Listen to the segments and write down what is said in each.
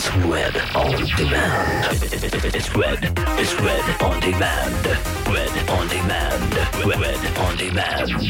It's Red on Demand. It's Red. It's Red on Demand. Red on Demand. Red on Demand.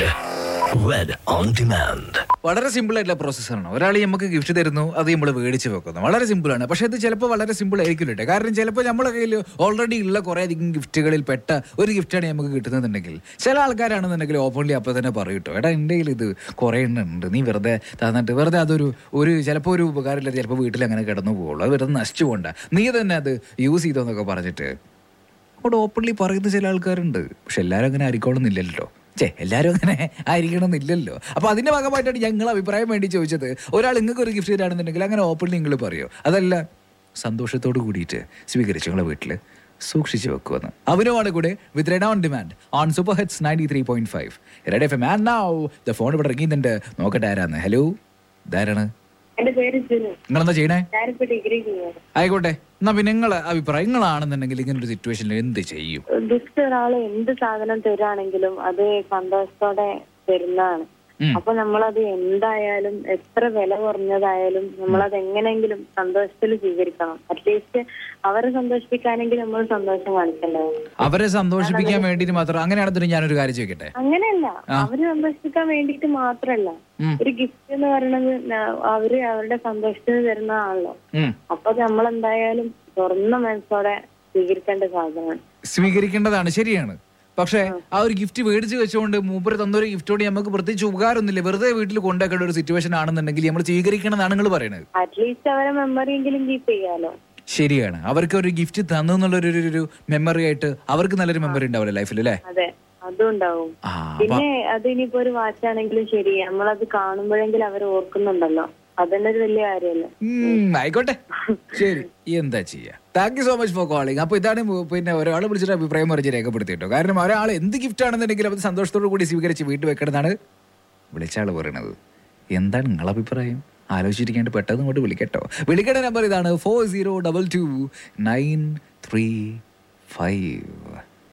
Red on Demand. വളരെ simple ആയിട്ടുള്ള പ്രോസസ്സാണ് ഒരാൾ നമുക്ക് gift തരുന്നു അത് നമ്മൾ മേടിച്ച് വെക്കുന്നു വളരെ സിമ്പിളാണ് പക്ഷേ ഇത് ചിലപ്പോൾ വളരെ സിമ്പിൾ ആയിരിക്കില്ല കേട്ടോ കാരണം ചിലപ്പോൾ നമ്മുടെ കയ്യിൽ ഓൾറെഡി ഉള്ള കുറേ അധികം ഗിഫ്റ്റുകളിൽ പെട്ട ഒരു ഗിഫ്റ്റാണ് നമുക്ക് കിട്ടുന്നതെന്നുണ്ടെങ്കിൽ ചില ആൾക്കാരാണെന്നുണ്ടെങ്കിൽ ഓപ്പൺലി അപ്പോൾ തന്നെ പറയും കേട്ടോ എടാ എൻ്റെ കയ്യിൽ ഇത് കുറേ എണ്ണം ഉണ്ട് നീ വെറുതെ തന്നിട്ട് വെറുതെ അതൊരു ഒരു ചിലപ്പോൾ ഒരു ഉപകാരമില്ല ചിലപ്പോൾ വീട്ടിൽ അങ്ങനെ കിടന്നു പോകുള്ളൂ അത് വെറുതെ നശിച്ചു പോകണ്ട നീ തന്നെ അത് യൂസ് ചെയ്തോന്നൊക്കെ പറഞ്ഞിട്ട് അവിടെ ഓപ്പൺലി പറയുന്ന ചില ആൾക്കാരുണ്ട് പക്ഷെ എല്ലാവരും അങ്ങനെ ആയിരിക്കണമെന്നില്ലല്ലോ ചേ എല്ലാവരും അങ്ങനെ ആയിരിക്കണമെന്നില്ലല്ലോ അപ്പോൾ അതിൻ്റെ ഭാഗമായിട്ടാണ് ഞങ്ങൾ അഭിപ്രായം വേണ്ടി ചോദിച്ചത് ഒരാൾ നിങ്ങൾക്ക് ഒരു ഗിഫ്റ്റ് തരാണെന്നുണ്ടെങ്കിൽ അങ്ങനെ ഓപ്പൺലി നിങ്ങൾ പറയോ അതല്ല സന്തോഷത്തോട് കൂടിയിട്ട് സ്വീകരിച്ചു നിങ്ങളെ വീട്ടിൽ സൂക്ഷിച്ചു വെക്കുമെന്ന് അവനുമാണ് കൂടെ with red on demand on super hertz ninety three point five red F M and now the phone ഇവിടെ ഇറങ്ങിയിട്ടുണ്ട് നോക്കട്ടെ ആരാന്ന് ഹലോ ഇതാരാണ് എന്റെ പേര് ജിനു നിങ്ങളെന്താ ചെയ്യണേ ഞാനിപ്പോ ഡിഗ്രി ചെയ്യുന്നത് ആയിക്കോട്ടെ എന്നാ പിന്നെ നിങ്ങളെ അഭിപ്രായം നിങ്ങളാണെന്നുണ്ടെങ്കിൽ ഇങ്ങനെ ഒരു സിറ്റുവേഷനിൽ എന്ത് ചെയ്യും ഗിഫ്റ്റ് ഒരാള് എന്ത് സാധനം തരാണെങ്കിലും അത് സന്തോഷത്തോടെ തരുന്നതാണ് ഉം. അപ്പൊ നമ്മളത് എന്തായാലും എത്ര വില കുറഞ്ഞതായാലും നമ്മളത് എങ്ങനെയെങ്കിലും സന്തോഷത്തിൽ സ്വീകരിക്കണം അറ്റ്ലീസ്റ്റ് അവരെ സന്തോഷിപ്പിക്കാനെങ്കിൽ നമ്മൾ സന്തോഷം കാണിക്കണ്ടേ അവരെ സന്തോഷിപ്പിക്കാൻ വേണ്ടിയിട്ട് മാത്രം അങ്ങനെയാണെന്നുണ്ടെങ്കിൽ ഞാനൊരു കാര്യം ചോദിക്കട്ടെ അങ്ങനെയല്ല അവര് സന്തോഷിപ്പിക്കാൻ വേണ്ടിയിട്ട് മാത്രല്ല ഉം. ഒരു ഗിഫ്റ്റ് എന്ന് പറയുന്നത് ന- അവര് അവരുടെ സന്തോഷത്തിന് തരുന്നതാണല്ലോ ഉം. അപ്പൊ നമ്മൾ എന്തായാലും തുറന്ന മനസ്സോടെ സ്വീകരിക്കേണ്ട സാധനമാണ് സ്വീകരിക്കേണ്ടതാണ് ശരിയാണ് പക്ഷേ ആ ഒരു ഗിഫ്റ്റ് മേടിച്ച് വെച്ചുകൊണ്ട് മൂപ്പര് തന്നൊരു ഗിഫ്റ്റോട് നമുക്ക് പ്രത്യേകിച്ച് ഉപകാരമൊന്നുമില്ല വെറുതെ വീട്ടിൽ കൊണ്ടാക്കേണ്ട ഒരു സിറ്റുവേഷൻ ആണെന്നുണ്ടെങ്കിൽ നമ്മൾ സ്വീകരിക്കണമെന്നാണ് നിങ്ങൾ പറയുന്നത് അറ്റ്ലീസ്റ്റ് അവരെ മെമ്മറി എങ്കിലും കീപ്പ് ചെയ്യാലോ ശരിയാണ് അവർക്ക് ഒരു ഗിഫ്റ്റ് തന്നു എന്നുള്ളൊരു ഒരു- ഒരു മെമ്മറി ആയിട്ട് അവർക്ക് നല്ലൊരു മെമ്മറി ഉണ്ടാവില്ല ലൈഫിൽ അല്ലേ അതെ അതും ഉണ്ടാവും ആ അപ്പൊ പിന്നെ അത് ഇനിയിപ്പോ ഒരു വാച്ചാണെങ്കിലും ശരി നമ്മളത് കാണുമ്പോഴെങ്കിലും അവർ ഓർക്കുന്നുണ്ടല്ലോ അതന്നെ ഒരു വലിയ കാര്യമല്ലേ ഉം, ആയിക്കോട്ടെ ശരി എന്താ ചെയ്യാ thank you so much for calling അപ്പൊ ഇതാണ് മു- പിന്നെ ഒരാൾ വിളിച്ചിട്ട് അഭിപ്രായം പറഞ്ഞ് രേഖപ്പെടുത്തിയിട്ടോ കാരണം ഒരാൾ എന്ത് ഗിഫ്റ്റ് ആണെന്നുണ്ടെങ്കിലും അത് സന്തോഷത്തോടു കൂടി സ്വീകരിച്ച് വീട്ടിൽ വെക്കണമെന്നാണ് വിളിച്ച ആള് പറയണത് എന്താണ് നിങ്ങളെ അഭിപ്രായം ആലോചിച്ചിരിക്കാണ്ട് പെട്ടെന്ന് ഇങ്ങോട്ട് വിളിക്കട്ടോ വിളിക്കേണ്ട നമ്പർ ഇതാണ് four zero double two nine three five